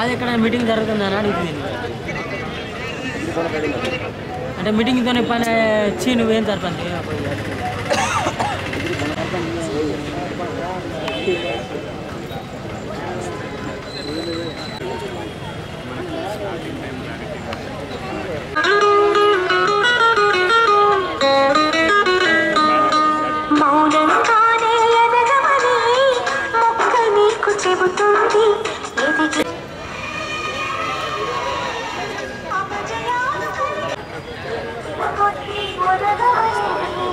కాదు ఎక్కడ మీటింగ్ జరుగుతుందని అడుగుతుంది అంటే మీటింగ్తోనే పని వచ్చి నువ్వేం సర్పంచ్ మౌనంగానే ఎదగమని మొక్క నీకు చెబుతుంది ఎదిగి కొద్ది ఒరగమని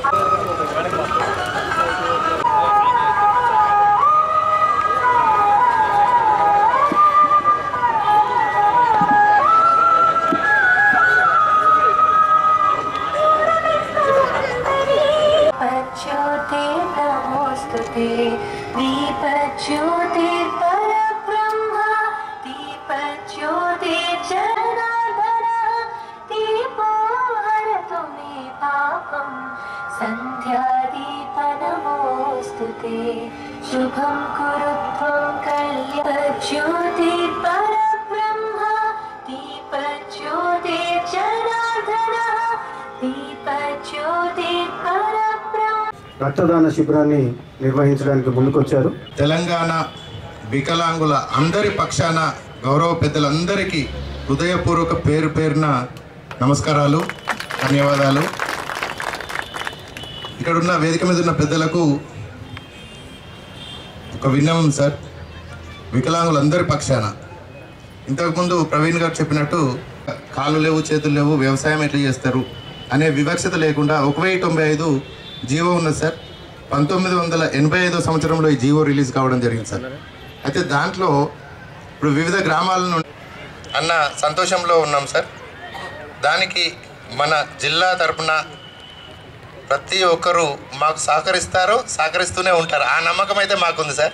दीपज्योति नमोस्तुते दीपज्योति परब्रह्म दीपज्योति जनार्दन दीपो हरतु मे पापम् सन्ध्यादीपनमोऽस्तु ते शुभं कुरु त्वं कल्याज्योति परब्रह्म दीपज्योति जनार्दन दीपज्योति परब्रह्म రక్తదాన శిబిరాన్ని నిర్వహించడానికి ముందుకొచ్చారు తెలంగాణ వికలాంగుల అందరి పక్షాన గౌరవ పెద్దలందరికీ హృదయపూర్వక పేరు పేరున నమస్కారాలు ధన్యవాదాలు ఇక్కడున్న వేదిక మీద ఉన్న పెద్దలకు ఒక విన్నవం సార్ వికలాంగులందరి పక్షాన ఇంతకుముందు ప్రవీణ్ గారు చెప్పినట్టు కాళ్ళు లేవు చేతులు లేవు వ్యవసాయం ఎట్లా చేస్తారు అనే వివక్షత లేకుండా ఒక వెయ్యి తొంభై ఐదు జీవో ఉన్నది సార్ పంతొమ్మిది వందల ఎనభై ఐదో సంవత్సరంలో ఈ జీవో రిలీజ్ కావడం జరిగింది సార్ అయితే దాంట్లో ఇప్పుడు వివిధ గ్రామాల నుండి అన్న సంతోషంలో ఉన్నాం సార్ దానికి మన జిల్లా తరపున ప్రతి ఒక్కరూ మాకు సహకరిస్తారు సహకరిస్తూనే ఉంటారు ఆ నమ్మకం అయితే మాకుంది సార్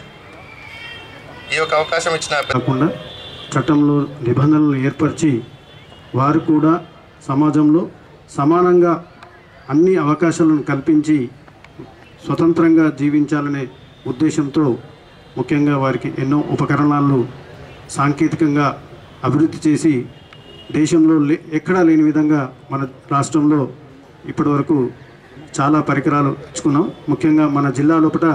ఈ యొక్క అవకాశం ఇచ్చిన కాకుండా చట్టంలో నిబంధనలు ఏర్పరిచి వారు కూడా సమాజంలో సమానంగా అన్ని అవకాశాలను కల్పించి స్వతంత్రంగా జీవించాలనే ఉద్దేశంతో ముఖ్యంగా వారికి ఎన్నో ఉపకరణాలు సాంకేతికంగా అభివృద్ధి చేసి దేశంలో లే ఎక్కడా లేని విధంగా మన రాష్ట్రంలో ఇప్పటివరకు చాలా పరికరాలు ఇచ్చుకున్నాం ముఖ్యంగా మన జిల్లా లోపల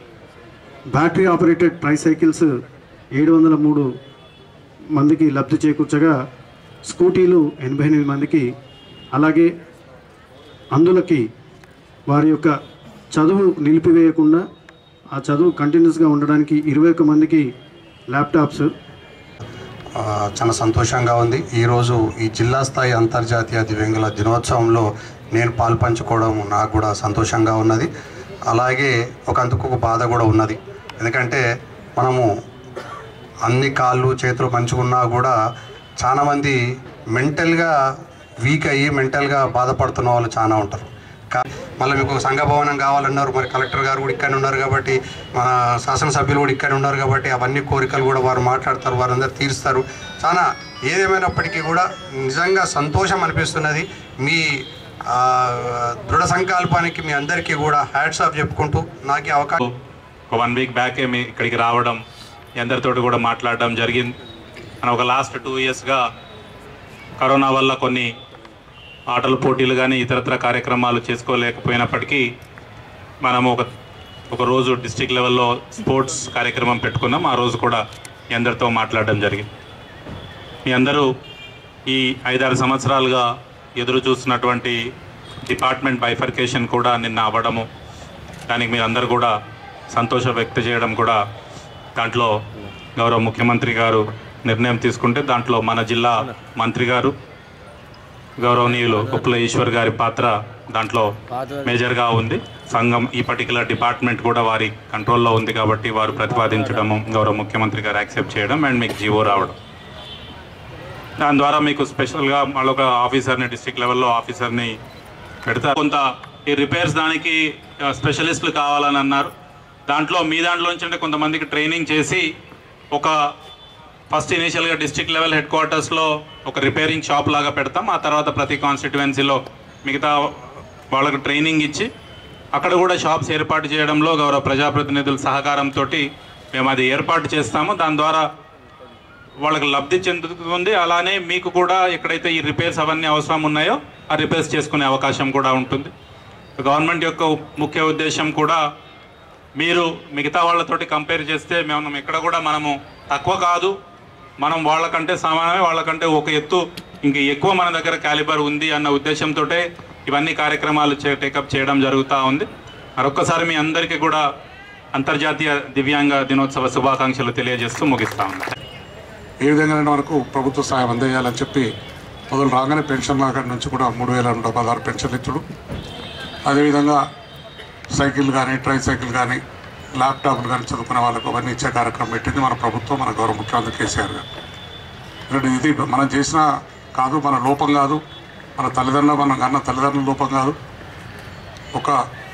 బ్యాటరీ ఆపరేటెడ్ ట్రైసైకిల్స్ ఏడు వందల మూడు మందికి లబ్ధి చేకూర్చగా స్కూటీలు ఎనభై ఎనిమిది మందికి అలాగే అందులకి వారి యొక్క చదువు నిలిపివేయకుండా ఆ చదువు కంటిన్యూస్గా ఉండడానికి ఇరవై ఒక్క మందికి ల్యాప్టాప్స్ ఆ, చాలా సంతోషంగా ఉంది ఈరోజు ఈ జిల్లా స్థాయి అంతర్జాతీయ దివ్యాంగుల దినోత్సవంలో నేను పాల్పంచుకోవడం నాకు కూడా సంతోషంగా ఉన్నది అలాగే ఒక అందుకు ఒక బాధ కూడా ఉన్నది ఎందుకంటే మనము అన్ని కాళ్ళు చేతులు మంచుకున్నా కూడా చాలామంది మెంటల్గా వీక్ అయ్యి మెంటల్గా బాధపడుతున్న వాళ్ళు చాలా ఉంటారు కా- మళ్ళీ మీకు సంఘ భవనం కావాలన్నారు మరి కలెక్టర్ గారు కూడా ఇక్కడనే ఉన్నారు కాబట్టి మన శాసనసభ్యులు కూడా ఇక్కడనే ఉన్నారు కాబట్టి అవన్నీ కోరికలు కూడా వారు మాట్లాడతారు వారందరూ తీరుస్తారు చాలా ఏదేమైనప్పటికీ కూడా నిజంగా సంతోషం అనిపిస్తున్నది మీ ఆ, దృఢ సంకల్పానికి మీ అందరికీ కూడా హ్యాట్స్ ఆఫ్ చెప్పుకుంటూ నాకు ఈ అవకాశం ఒక వన్ వీక్ బ్యాకే మీ ఇక్కడికి రావడం మీ అందరితోటి కూడా మాట్లాడడం జరిగింది మనం ఒక లాస్ట్ టూ ఇయర్స్గా కరోనా వల్ల కొన్ని ఆటల పోటీలు కానీ ఇతరత్ర కార్యక్రమాలు చేసుకోలేకపోయినప్పటికీ మనము ఒక ఒక రోజు డిస్టిక్ లెవెల్లో స్పోర్ట్స్ కార్యక్రమం పెట్టుకున్నాం ఆ రోజు కూడా మీ అందరితో మాట్లాడడం జరిగింది మీ అందరూ ఈ ఐదారు సంవత్సరాలుగా ఎదురు చూస్తున్నటువంటి డిపార్ట్మెంట్ బైఫర్కేషన్ కూడా నిన్న అవ్వడము దానికి మీరు అందరూ కూడా సంతోషం వ్యక్తం చేయడం కూడా దాంట్లో గౌరవ ముఖ్యమంత్రి గారు నిర్ణయం తీసుకుంటే దాంట్లో మన జిల్లా మంత్రి గారు గౌరవనీయులు ఉప్పుల ఈశ్వర్ గారి పాత్ర దాంట్లో మేజర్గా ఉంది సంఘం ఈ పర్టికులర్ డిపార్ట్మెంట్ కూడా వారి కంట్రోల్లో ఉంది కాబట్టి వారు ప్రతిపాదించడము గౌరవ ముఖ్యమంత్రి గారు యాక్సెప్ట్ చేయడం అండ్ మీకు జీవో రావడం దాని ద్వారా మీకు స్పెషల్గా మళ్ళొక ఆఫీసర్ని డిస్ట్రిక్ట్ లెవెల్లో ఆఫీసర్ని పెడతారు కొంత ఈ రిపేర్స్ దానికి ఆ, స్పెషలిస్టులు కావాలని అన్నారు దాంట్లో మీ దాంట్లో నుంచి అంటే కొంతమందికి ట్రైనింగ్ చేసి ఒక ఫస్ట్ ఇనీషియల్గా డిస్ట్రిక్ట్ లెవెల్ హెడ్ క్వార్టర్స్లో ఒక రిపేరింగ్ షాప్ లాగా పెడతాం ఆ తర్వాత ప్రతి కాన్స్టిట్యువెన్సీలో మిగతా వాళ్ళకు ట్రైనింగ్ ఇచ్చి అక్కడ కూడా షాప్స్ ఏర్పాటు చేయడంలో గౌరవ ప్రజాప్రతినిధుల సహకారంతో మేము అది ఏర్పాటు చేస్తాము దాని ద్వారా వాళ్ళకి లబ్ధి చెందుతుంది అలానే మీకు కూడా ఎక్కడైతే ఈ రిపేర్స్ అవన్నీ అవసరం ఉన్నాయో ఆ రిపేర్స్ చేసుకునే అవకాశం కూడా ఉంటుంది గవర్నమెంట్ యొక్క ముఖ్య ఉద్దేశం కూడా మీరు మిగతా వాళ్ళతోటి కంపేర్ చేస్తే మేము ఎక్కడ కూడా మనము తక్కువ కాదు మనం వాళ్ళకంటే సమానమే వాళ్ళకంటే ఒక ఎత్తు ఇంక ఎక్కువ మన దగ్గర క్యాలిబర్ ఉంది అన్న ఉద్దేశంతో ఇవన్నీ కార్యక్రమాలు చే టేకప్ చేయడం జరుగుతూ ఉంది మరొక్కసారి మీ అందరికీ కూడా అంతర్జాతీయ దివ్యాంగ దినోత్సవ శుభాకాంక్షలు తెలియజేస్తూ ముగిస్తా ఉన్నాను ఏ విధంగా వరకు ప్రభుత్వ సహాయం అందజేయాలని చెప్పి మొదలు రాగానే పెన్షన్ కాడి నుంచి కూడా మూడు వేల నూట పదహారు పెన్షన్లు ఇచ్చుడు అదేవిధంగా సైకిల్ కానీ ట్రై సైకిల్ కానీ ల్యాప్టాప్లు కానీ చదువుకునే వాళ్ళకు అవన్నీ ఇచ్చే కార్యక్రమం పెట్టింది మన ప్రభుత్వం మన గౌరవ ముఖ్యమంత్రి కేసీఆర్ గారు ఎందుకంటే ఇది మనం చేసిన కాదు మన లోపం కాదు మన తల్లిదండ్రులు మనం కన్న తల్లిదండ్రుల లోపం కాదు ఒక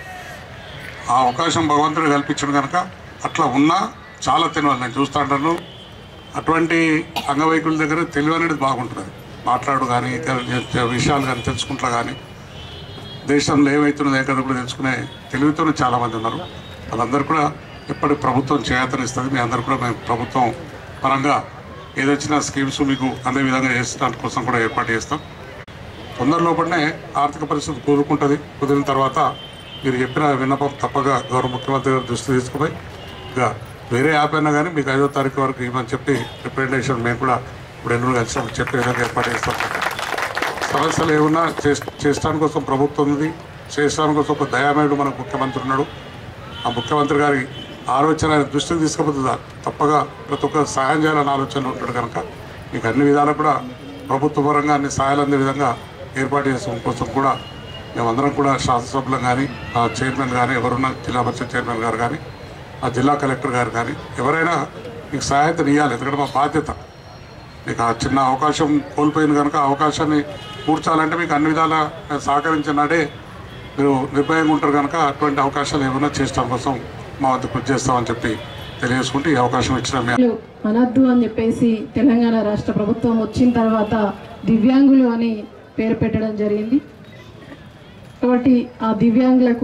ఆ అవకాశం భగవంతుడు కల్పించడం కనుక అట్లా ఉన్నా చాలా తెలియాలి నేను చూస్తా ఉంటాను అటువంటి అంగవైకుల దగ్గర తెలివి అనేది బాగుంటుంది మాట్లాడు కానీ ఇతర విషయాలు కానీ తెలుసుకుంటా కానీ దేశంలో ఏమవుతున్నది ఏ కదా కూడా తెలుసుకునే తెలివితోనే చాలామంది ఉన్నారు వాళ్ళందరూ కూడా ఎప్పటి ప్రభుత్వం చేతనిస్తుంది మీ అందరు కూడా మేము ప్రభుత్వం పరంగా ఏదొచ్చినా స్కీమ్స్ మీకు అందే విధంగా చేసడానికి కోసం కూడా ఏర్పాటు చేస్తాం తొందర లోపలనే ఆర్థిక పరిస్థితి కూరుకుంటుంది కుదిరిన తర్వాత మీరు చెప్పిన విన్నపం తప్పగా గౌరవ ముఖ్యమంత్రి గారి దృష్టి తీసుకుపోయి ఇక వేరే యాప్ అయినా కానీ మీకు ఐదో తారీఖు వరకు ఇవ్వమని చెప్పి రిప్రజెంటేషన్ మేము కూడా ఇప్పుడు ఎన్నో కలిసినప్పుడు చెప్పే విధంగా ఏర్పాటు చేస్తాం సమస్యలు ఏమన్నా చేస్- చేసడానికి కోసం ప్రభుత్వం ఉంది చేసడానికి కోసం ఒక దయామయుడు మనకు ముఖ్యమంత్రి ఉన్నాడు ఆ ముఖ్యమంత్రి గారి ఆలోచన ఆయన దృష్టికి తీసుకుపోతుందా తప్పగా ప్రతి ఒక్క సహాయం చేయాలని ఆలోచనలో ఉంటాడు కనుక మీకు అన్ని విధాలు కూడా ప్రభుత్వ పరంగా అన్ని సహాయాలు అందే విధంగా ఏర్పాటు చేసిన కోసం కూడా మేమందరం కూడా శాసనసభ్యులం కానీ ఆ చైర్మన్ కానీ ఎవరున్నా జిల్లా పరిషత్ చైర్మన్ గారు కానీ ఆ జిల్లా కలెక్టర్ గారు కానీ ఎవరైనా మీకు సహాయత ఇవ్వాలి ఎందుకంటే మా బాధ్యత మీకు ఆ చిన్న అవకాశం కోల్పోయింది కనుక ఆ అవకాశాన్ని కూర్చాలంటే మీకు అన్ని విధాల సహకరించిన నాడే మీరు నిర్భయంగా ఉంటారు కనుక అటువంటి అవకాశాలు ఏమైనా చేయడం కోసం మా వద్ద కృషి చేస్తామని చెప్పి తెలియజేసుకుంటూ ఈ అవకాశం ఇచ్చిన మీ దివ్యాంగులు అనద్దు అని చెప్పేసి తెలంగాణ రాష్ట్ర ప్రభుత్వం వచ్చిన తర్వాత దివ్యాంగులు అని పేరు పెట్టడం జరిగింది కాబట్టి ఆ దివ్యాంగులకు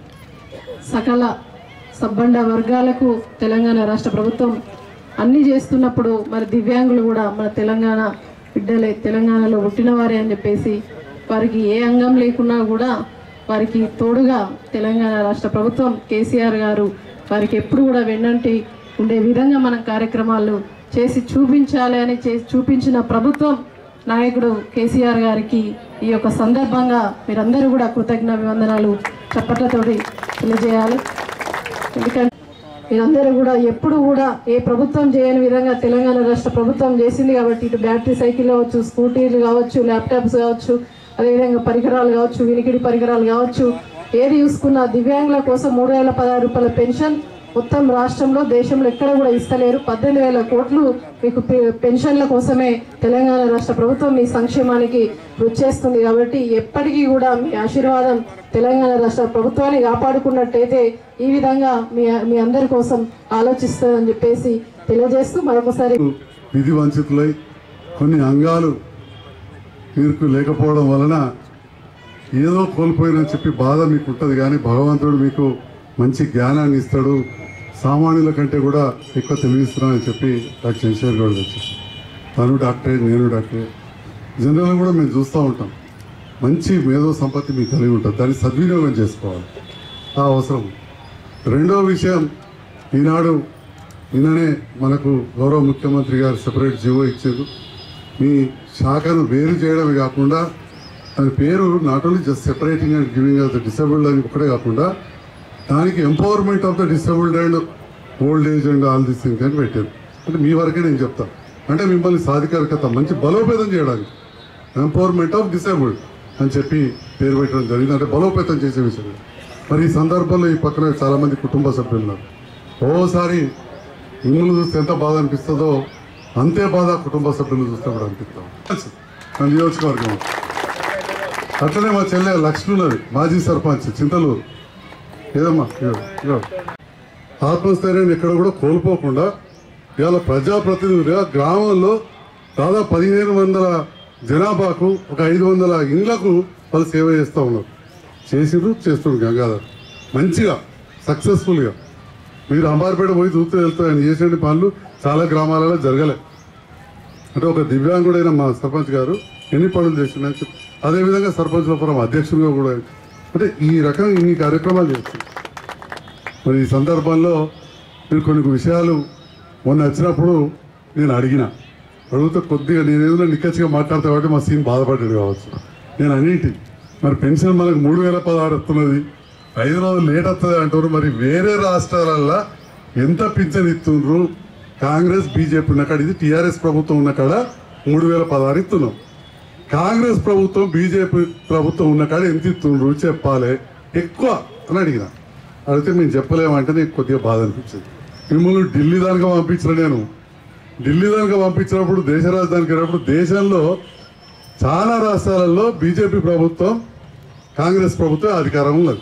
సకల సబ్బండ వర్గాలకు తెలంగాణ రాష్ట్ర ప్రభుత్వం అన్నీ చేస్తున్నప్పుడు మరి దివ్యాంగులు కూడా మన తెలంగాణ బిడ్డలే తెలంగాణలో పుట్టినవారే అని చెప్పేసి వారికి ఏ అంగం లేకున్నా కూడా వారికి తోడుగా తెలంగాణ రాష్ట్ర ప్రభుత్వం కేసీఆర్ గారు వారికి ఎప్పుడు కూడా వెన్నంటి ఉండే విధంగా మనం కార్యక్రమాలు చేసి చూపించాలి అని చేసి చూపించిన ప్రభుత్వం నాయకుడు కేసీఆర్ గారికి ఈ యొక్క సందర్భంగా మీరందరూ కూడా కృతజ్ఞ అభివందనాలు చప్పట్లతోటి తెలియజేయాలి ఎందుకంటే మీరందరూ కూడా ఎప్పుడు కూడా ఏ ప్రభుత్వం చేయని విధంగా తెలంగాణ రాష్ట్ర ప్రభుత్వం చేసింది కాబట్టి ఇటు బ్యాటరీ సైకిల్ కావచ్చు స్కూటీలు కావచ్చు ల్యాప్టాప్స్ కావచ్చు అదేవిధంగా పరికరాలు కావచ్చు వినికిడి పరికరాలు కావచ్చు ఏది చూసుకున్నా దివ్యాంగుల కోసం మూడు వేల పదహారు రూపాయల పెన్షన్ మొత్తం రాష్ట్రంలో దేశంలో ఎక్కడ కూడా ఇస్తలేరు పద్దెనిమిది వేల కోట్లు మీకు పె- పెన్షన్ల కోసమే తెలంగాణ రాష్ట్ర ప్రభుత్వం మీ సంక్షేమానికి కృషి చేస్తుంది కాబట్టి ఎప్పటికీ కూడా మీ ఆశీర్వాదం తెలంగాణ రాష్ట్ర ప్రభుత్వాన్ని కాపాడుకున్నట్టయితే ఈ విధంగా మీ మీ అందరి కోసం ఆలోచిస్తుందని చెప్పేసి తెలియజేస్తూ మరొకసారి విధి వంచితులై కొన్ని అంగాలు మీకు లేకపోవడం వలన ఏదో కోల్పోయినని చెప్పి బాధ మీకు ఉంటుంది కానీ భగవంతుడు మీకు మంచి జ్ఞానాన్ని ఇస్తాడు సామాన్యుల కంటే కూడా ఎక్కువ తెలివిస్తున్నానని చెప్పి డాక్టర్ చంద్రశేఖర్ గౌడ్ వచ్చి తను డాక్టరే నేను డాక్టరే జనరల్గా కూడా మేము చూస్తూ ఉంటాం మంచి మేధో సంపత్తి మీకు కలిగి ఉంటుంది దాన్ని సద్వినియోగం చేసుకోవాలి ఆ అవసరం రెండో విషయం ఈనాడు నిన్ననే మనకు గౌరవ ముఖ్యమంత్రి గారు సెపరేట్ జీవో ఇచ్చారు మీ శాఖను వేరు చేయడమే కాకుండా దాని పేరు not only just separating and giving of the disabled అని ఒకటే కాకుండా దానికి empowerment of the disabled and old age and all this things అని పెట్టారు అంటే మీ వరకే నేను చెప్తాను అంటే మిమ్మల్ని సాధికారికత మంచి బలోపేతం చేయడానికి ఎంపవర్మెంట్ ఆఫ్ డిసేబుల్డ్ అని చెప్పి పేరు పెట్టడం జరిగింది అంటే బలోపేతం చేసే విషయం మరి ఈ సందర్భంలో ఈ పక్కన చాలా మంది కుటుంబ సభ్యులు ఉన్నారు ఓసారి మిమ్మల్ని చూస్తే ఎంత బాధ అనిపిస్తుందో అంతే బాధ కుటుంబ సభ్యులను చూస్తే కూడా అనిపిస్తాం నా నియోజకవర్గం అట్లనే మా చెల్లె లక్ష్మి ఉన్నది మాజీ సర్పంచ్ చింతలూరు ఏదమ్మా ఇగో, ఇగో. ఆత్మస్థైర్యాన్ని ఎక్కడ కూడా కోల్పోకుండా ఇవాళ ప్రజాప్రతినిధులుగా గ్రామంలో దాదాపు పదిహేను వందల జనాభాకు ఒక ఐదు వందల ఇండ్లకు వాళ్ళు సేవ చేస్తూ ఉన్నారు చేసిండ్రు చేస్తుండ్రు గంగాధర్ మంచిగా సక్సెస్ఫుల్గా మీరు అంబార్పేట పోయి చూస్తూ వెళ్తే ఆయన చేసిన పనులు చాలా గ్రామాలలో జరగలే అంటే ఒక దివ్యాంగుడైన మా సర్పంచ్ గారు ఎన్ని పనులు చేసిందని చెప్పి అదేవిధంగా సర్పంచ్ల ఫోరం అధ్యక్షుడిగా కూడా అంటే ఈ రకంగా ఇన్ని కార్యక్రమాలు చేస్తుంది మరి ఈ సందర్భంలో మీరు కొన్ని విషయాలు మొన్న వచ్చినప్పుడు నేను అడిగిన అడిగితే కొద్దిగా నేను ఏదైనా నిక్కచ్చిగా మాట్లాడతా కాబట్టి మా సీన్ బాధపడ్డాడు కావచ్చు నేను అన్నింటి మరి పెన్షన్ మనకు మూడు వేల పదహారు వస్తున్నది ఐదు రోజులు లేట్ వస్తుంది అంటారు మరి వేరే రాష్ట్రాలల్లో ఎంత పింఛన్ ఇస్తుండ్రు కాంగ్రెస్ బీజేపీ ఉన్న కాడ ఇది టీఆర్ఎస్ ప్రభుత్వం ఉన్న కాడ మూడు వేల పదహారు ఇస్తున్నాం కాంగ్రెస్ ప్రభుత్వం బీజేపీ ప్రభుత్వం ఉన్న కాడ ఎంత ఇస్తుండ్రు చెప్పాలి ఎక్కువ అని అడిగిన అడిగితే మేము చెప్పలేమంటే నీకు కొద్దిగా బాధ అనిపించింది మిమ్మల్ని ఢిల్లీ దానికి పంపించిన నేను ఢిల్లీ దానికి పంపించినప్పుడు దేశ రాజధానికి వెళ్ళినప్పుడు దేశంలో చాలా రాష్ట్రాలలో బీజేపీ ప్రభుత్వం కాంగ్రెస్ ప్రభుత్వం అధికారం ఉన్నది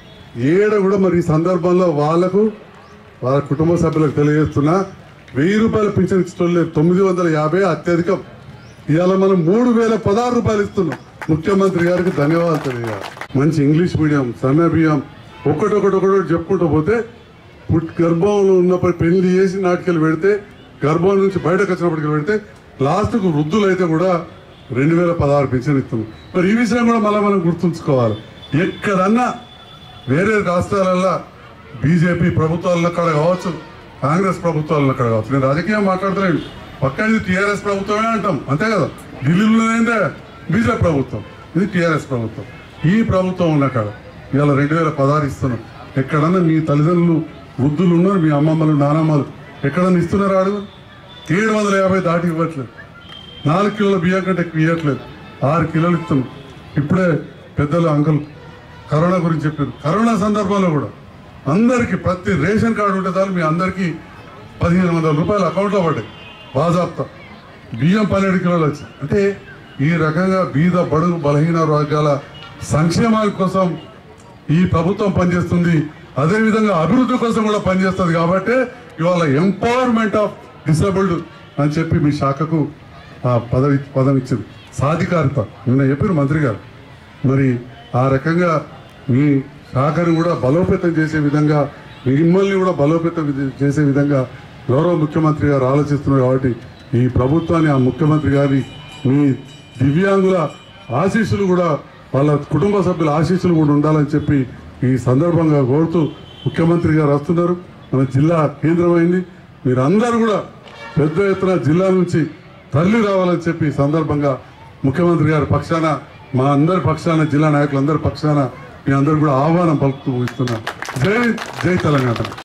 ఏడ కూడా మరి ఈ సందర్భంలో వాళ్లకు వాళ్ళ కుటుంబ సభ్యులకు తెలియజేస్తున్నా వెయ్యి రూపాయల పింఛన్ ఇచ్చడం లేదు తొమ్మిది వందల యాభై అత్యధికం ఇవాళ మనం మూడు వేల పదహారు రూపాయలు ఇస్తున్నాం ముఖ్యమంత్రి గారికి ధన్యవాదాలు తెలియాలి మంచి ఇంగ్లీష్ మీడియం సన్న బియ్యం ఒకటొకటి ఒకటి చెప్పుకుంటూ పోతే పుట్ గర్భంలో ఉన్నప్పుడు పెళ్లి చేసి నాటికలు పెడితే గర్భం నుంచి బయటకు వచ్చినప్పటికి పెడితే లాస్ట్కు వృద్ధులు అయితే కూడా రెండు వేల పదహారు పెన్షన్ ఇస్తున్నాం మరి ఈ విషయం కూడా మళ్ళీ మనం గుర్తుంచుకోవాలి ఎక్కడన్నా వేరే రాష్ట్రాలల్లో బీజేపీ ప్రభుత్వాల కాడ కావచ్చు కాంగ్రెస్ ప్రభుత్వాల కాడ కావచ్చు నేను రాజకీయం మాట్లాడతలేను పక్కన టీఆర్ఎస్ ప్రభుత్వమే అంటాం అంతే కదా ఢిల్లీలో ఏందే బీజేపీ ప్రభుత్వం ఇది టీఆర్ఎస్ ప్రభుత్వం ఈ ప్రభుత్వం ఉన్న కాడ ఇవాళ రెండు వేల పదహారు ఇస్తున్నాం ఎక్కడన్నా మీ తల్లిదండ్రులు వృద్ధులు ఉన్నారు మీ అమ్మమ్మలు నానమ్మలు ఎక్కడన్నా ఇస్తున్నారా అడుగు ఏడు వందల యాభై దాటి ఇవ్వట్లేదు నాలుగు కిలోల బియ్యం కంటే ఎక్కువ ఇవ్వట్లేదు ఆరు కిలోలు ఇస్తున్నాం ఇప్పుడే పెద్దలు అంకుల్ కరోనా గురించి చెప్పారు కరోనా సందర్భంలో కూడా అందరికీ ప్రతి రేషన్ కార్డు ఉంటే చాలు మీ అందరికీ పదిహేను వందల రూపాయలు అకౌంట్లో పడ్డాయి బాజాప్తా బియ్యం పన్నెండు కిలోలు వచ్చాయి అంటే ఈ రకంగా బీద బడుగు బలహీన వర్గాల సంక్షేమాల కోసం ఈ ప్రభుత్వం పనిచేస్తుంది అదేవిధంగా అభివృద్ధి కోసం కూడా పనిచేస్తుంది కాబట్టి ఇవాళ ఎంపవర్మెంట్ ఆఫ్ డిసేబుల్డ్ అని చెప్పి మీ శాఖకు ఆ పదవి పదం ఇచ్చింది సాధికారత నిన్న చెప్పారు మంత్రి గారు మరి ఆ రకంగా మీ శాఖను కూడా బలోపేతం చేసే విధంగా మిమ్మల్ని కూడా బలోపేతం విధ- చేసే విధంగా గౌరవ ముఖ్యమంత్రి గారు ఆలోచిస్తున్నారు కాబట్టి ఈ ప్రభుత్వాన్ని ఆ ముఖ్యమంత్రి గారి మీ దివ్యాంగుల ఆశీస్సులు కూడా వాళ్ళ కుటుంబ సభ్యుల ఆశీస్సులు కూడా ఉండాలని చెప్పి ఈ సందర్భంగా కోరుతూ ముఖ్యమంత్రి గారు వస్తున్నారు మన జిల్లా కేంద్రమైంది మీరందరూ కూడా పెద్ద ఎత్తున జిల్లా నుంచి తరలి రావాలని చెప్పి ఈ సందర్భంగా ముఖ్యమంత్రి గారి పక్షాన మా అందరి పక్షాన జిల్లా నాయకులందరి పక్షాన మీ అందరు కూడా ఆహ్వానం పలుకుతూ ఇస్తున్నాను జై జై తెలంగాణ